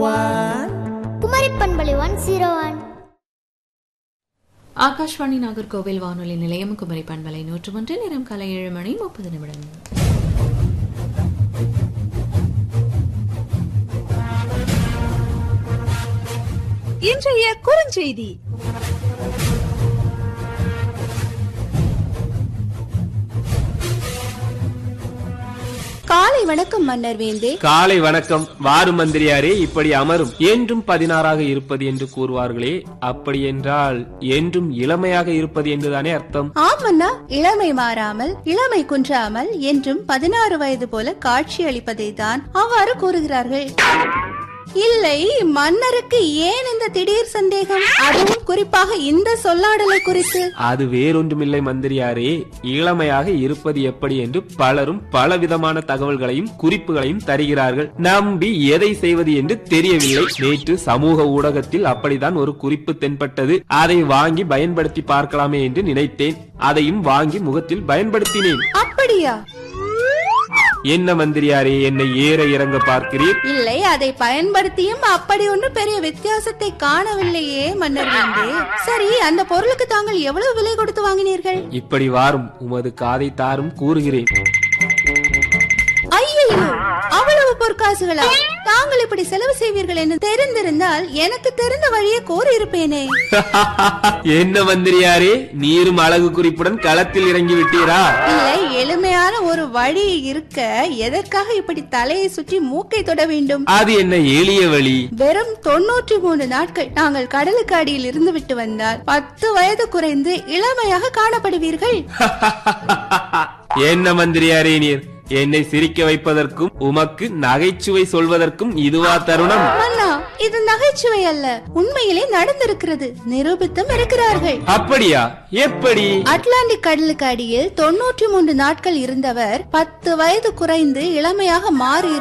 one Kumari பண்பலை one zero one Akashvani Nagercoil வானொலி நிலையம் குமரி பண்பலை நூற்று ஒன்று நேரம் காலை ஏழு மணி முப்பது நிமிடம் இன்றைய குறுஞ்செய்தி காலை வணக்கம் மன்னர் வேந்தே காலை வணக்கம் வாரு மந்திரியாரே இப்படி அமரும் என்றும் பதினாறாக இருப்பது என்று கூறுவார்களே அப்படி என்றால் என்றும் இளமையாக இருப்பது என்றுதானே அர்த்தம் ஆமண்ணா இளமை மாறாமல் இளமை குன்றாமல் என்றும் பதினாறு வயது போல காட்சி அளிப்பதை தான் அவ்வாறு கூறுகிறார்கள் இல்லை மன்னருக்கு ஏன் இந்த திடீர் சந்தேகம் அதுவும் குறிப்பாக இந்த சொல்லாடலை குறித்து அது வேறொன்றுமில்லை மந்திரியாரே இளமையாக இருப்பது எப்படி என்று பலரும் பலவிதமான தகவல்களையும் குறிப்புகளையும் தருகிறார்கள் நம்பி எதை செய்வது என்று தெரியவில்லை நேற்று சமூக ஊடகத்தில் அப்படித்தான் ஒரு குறிப்பு தென்பட்டது அதை வாங்கி பயன்படுத்தி பார்க்கலாமே என்று நினைத்தேன் அதையும் வாங்கி முகத்தில் பயன்படுத்தினேன் அப்படியா என்ன மந்திரியாரே என்னை ஏற இறங்க பார்க்கிறீர் இல்லை அதை பயன்படுத்தியும் அப்படி ஒன்று பெரிய வித்தியாசத்தை காணவில்லையே மன்னர் வேந்தே சரி அந்த பொருளுக்கு தாங்கள் எவ்வளவு விலை கொடுத்து வாங்கினீர்கள் இப்படி வாரும் உமது காதை தாரும் கூறுகிறேன் ஐயோ அவ்வளவு பொற்காசுகளா தாங்கள் இப்படி செலவு செய்வீர்கள் என்று தெரிந்திருந்தால் எனக்கு தெரிந்த வழியை கோரி இருப்பேனே என்ன மந்திரியாரே நீரும் அழகு குறிப்புடன் களத்தில் இறங்கி விட்டீரா இல்லை எளிமையான ஒரு வழி இருக்க எதற்காக இப்படி தலையை சுற்றி மூக்கை தொட வேண்டும் அது என்ன எளிய வழி வெறும் தொண்ணூற்றி மூணு நாட்கள் நாங்கள் கடலுக்கு அடியில் இருந்து விட்டு வந்தால் பத்து வயது குறைந்து இளமையாக காணப்படுவீர்கள் என்ன மந்திரியாரே நீர் என்னை சிரிக்க வைப்பதற்கும் உமக்கு நகைச்சுவை சொல்வதற்கும் இதுவா தருணம் மன்னா இது நகைச்சுவை அல்ல உண்மையிலே நடந்திருக்கிறது நிரூபித்தும் இருக்கிறார்கள் அப்படியா எப்படி அட்லாண்டிக் கடலுக்கு அடியில் தொன்னூற்றி மூன்று நாட்கள் இருந்தவர் பத்து வயது குறைந்து இளமையாக மாறி